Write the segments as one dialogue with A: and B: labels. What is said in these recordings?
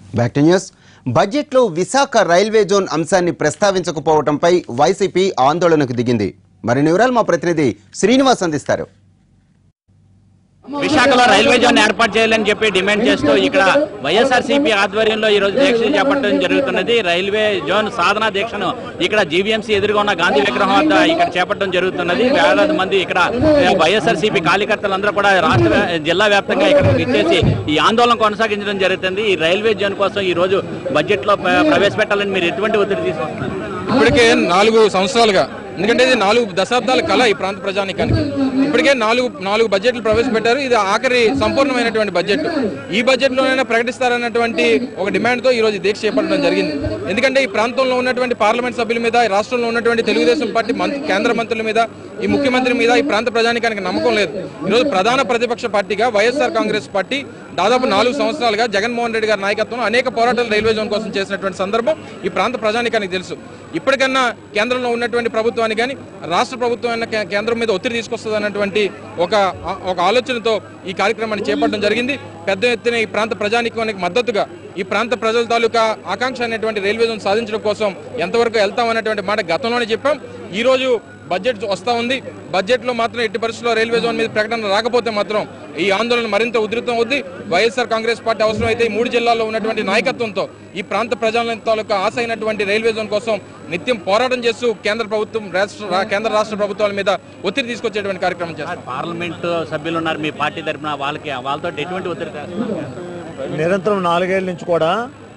A: Back to news బడ్జెట్లో Visakha railway zone అంశాన్ని ప్రస్తావించకపోవడంపై YCP ఆందోళనకు దిగింది మరిన్ని వివరాలు మా ప్రతినిధి శ్రీనివాస్ అందిస్తారు
B: విశాఖలో రైల్వే జోన్ ఏర్పాటు చేయాలని చెప్పి డిమాండ్ చేస్తూ ఇక్కడ వైఎస్ఆర్సీపీ ఆధ్వర్యంలో ఈ రోజు దీక్ష చేపట్టడం జరుగుతున్నది రైల్వే జోన్ సాధన దీక్షను ఇక్కడ జీవీఎంసీ ఎదురుగా ఉన్న గాంధీ విగ్రహం వద్ద ఇక్కడ చేపట్టడం జరుగుతున్నది వేలాది మంది ఇక్కడ వైఎస్ఆర్సీపీ కార్యకర్తలందరూ కూడా రాష్ట్ర వ్యా- జిల్లా వ్యాప్తంగా ఇక్కడ ఇచ్చేసి ఈ ఆందోళన కొనసాగించడం జరుగుతుంది ఈ రైల్వే జోన్ కోసం ఈ రోజు బడ్జెట్ లో ప్ర- ప్రవేశపెట్టాలని మీరు ఎటువంటి ఒత్తిడి తీసుకొస్తున్నారు
C: ఇప్పటికే నాలుగు సంవత్సరాలుగా ఎందుకంటే ఇది నాలుగు దశాబ్దాల కళ ఈ ప్రాంత ప్రజానికానికి ఇప్పటికే నాలుగు నాలుగు బడ్జెట్లు ప్రవేశపెట్టారు ఇది ఆఖరి సంపూర్ణమైనటువంటి బడ్జెట్ ఈ బడ్జెట్ లోనైనా ప్రకటిస్తారన్నటువంటి ఒక డిమాండ్ తో ఈ రోజు దీక్ష చేపట్టడం జరిగింది ఎందుకంటే ఈ ప్రాంతంలో ఉన్నటువంటి పార్లమెంట్ సభ్యుల మీద ఈ రాష్ట్రంలో ఉన్నటువంటి తెలుగుదేశం పార్టీ మంత్రి కేంద్ర మంత్రుల మీద ఈ ముఖ్యమంత్రి మీద ఈ ప్రాంత ప్రజానికానికి నమ్మకం లేదు ఈరోజు ప్రధాన ప్రతిపక్ష పార్టీగా వైఎస్ఆర్ కాంగ్రెస్ పార్టీ దాదాపు నాలుగు సంవత్సరాలుగా జగన్మోహన్ రెడ్డి గారి నాయకత్వంలో అనేక పోరాటాలు రైల్వే జోన్ కోసం చేసినటువంటి సందర్భం ఈ ప్రాంత ప్రజానికానికి తెలుసు ఇప్పటికన్నా కేంద్రంలో ఉన్నటువంటి ప్రభుత్వానికి కానీ రాష్ట్ర ప్రభుత్వం అయిన కే- కేంద్రం మీద ఒత్తిడి తీసుకొస్తుంది అన్నటువంటి ఒక ఒక ఆలోచనతో ఈ కార్యక్రమాన్ని చేపట్టడం జరిగింది పెద్ద ఎత్తున ఈ ప్రాంత ప్రజానికానికి మద్దతుగా ఈ ప్రాంత ప్రజల తాలూకా ఆకాంక్ష అనేటువంటి రైల్వే జోన్ సాధించడం కోసం ఎంతవరకు వెళ్తాం అనేటువంటి మాట గతంలోనే చెప్పాం ఈ రోజు బడ్జెట్ వస్తా ఉంది బడ్జెట్ లో మాత్రం ఎట్టి పరిస్థితుల్లో రైల్వే జోన్ మీద ప్రకటన రాకపోతే మాత్రం ఈ ఆందోళన మరింత ఉధృతం అవుద్ది వైఎస్ఆర్ కాంగ్రెస్ పార్టీ అవసరమైతే ఈ మూడు జిల్లాల్లో ఉన్నటువంటి నాయకత్వంతో ఈ ప్రాంత ప్రజల తాలూకా ఆశ అయినటువంటి రైల్వే జోన్ కోసం నిత్యం పోరాటం చేస్తూ కేంద్ర ప్రభుత్వం రాష్ట్ర రా- కేంద్ర రాష్ట్ర ప్రభుత్వాల మీద ఒత్తిడి తీసుకొచ్చేటువంటి కార్యక్రమం చేస్తారు
B: పార్లమెంట్ సభ్యులు ఉన్నారు మీ పార్టీ తరఫున వాళ్ళకి వాళ్ళతో ఎటువంటి ఒత్తిడి తెస్తున్నారు?
D: నిరంతరం నాలుగేళ్ల నుంచి కూడా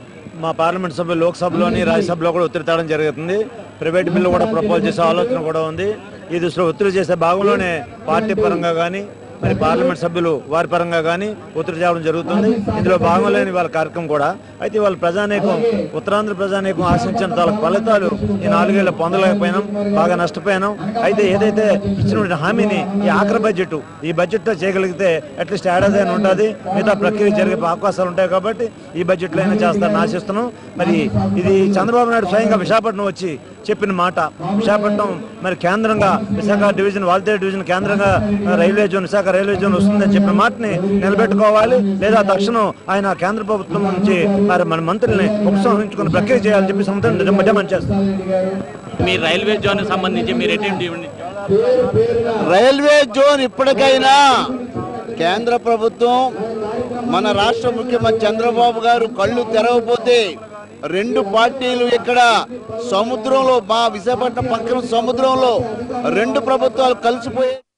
D: మా పార్లమెంట్ సభ్యులు లోక్సభలోని రాజ్యసభలో కూడా ఒత్తిడి తేవడం జరుగుతుంది ప్రైవేట్ బిల్లు కూడా ప్రపోజ్ చేసే ఆలోచన కూడా ఉంది ఈ దృష్టిలో ఒత్తిడి చేసే భాగంలోనే పార్టీ పరంగా కానీ మరి పార్లమెంట్ సభ్యులు వారి పరంగా కానీ ఒత్తిడి చేయడం జరుగుతుంది ఇందులో భాగంలోని వాళ్ళ కార్యక్రమం కూడా అయితే వాళ్ళ ప్రజానీకం ఉత్తరాంధ్ర ప్రజానీకం ఆశించిన తాలూకు ఫలితాలు ఈ నాలుగేళ్లు పొందలేకపోయినాం బాగా నష్టపోయినాం అయితే ఏదైతే ఇచ్చినటువంటి హామీని ఈ ఆఖరి బడ్జెట్ ఈ బడ్జెట్లో చేయగలిగితే అట్లీస్ట్ ఏడాది అయినా ఉంటుంది మిగతా ప్రక్రియ జరిగే అవకాశాలు ఉంటాయి కాబట్టి ఈ బడ్జెట్లో అయినా చేస్తారని ఆశిస్తున్నాం మరి ఇది చంద్రబాబు నాయుడు స్వయంగా విశాఖపట్నం వచ్చి చెప్పిన మాట విశాఖపట్నం మరి కేంద్రంగా విశాఖ డివిజన్ వాల్తేరు డివిజన్ కేంద్రంగా ఆ, railway zone Visakha railway zone వస్తుందని చెప్పిన మాటని నిలబెట్టుకోవాలి లేదా తక్షణం ఆయన కేంద్ర ప్రభుత్వం నుంచి మరి మన మంత్రుల్ని ఉపసంహరించుకుని ప్రక్రియ చేయాలని చెప్పి సముద్రం డిమాండ్ చేస్తాం
B: మీ రైల్వే జోన్ సంబంధించి మీరు ఎటువంటి
E: రైల్వే జోన్ ఇప్పటికైనా కేంద్ర ప్రభుత్వం మన రాష్ట్ర ముఖ్యమంత్రి చంద్రబాబు గారు కళ్ళు తెరవకపోతే రెండు పార్టీలు ఇక్కడ సముద్రంలో మా విశాఖపట్నం పక్కన సముద్రంలో రెండు ప్రభుత్వాలు కలిసిపోయే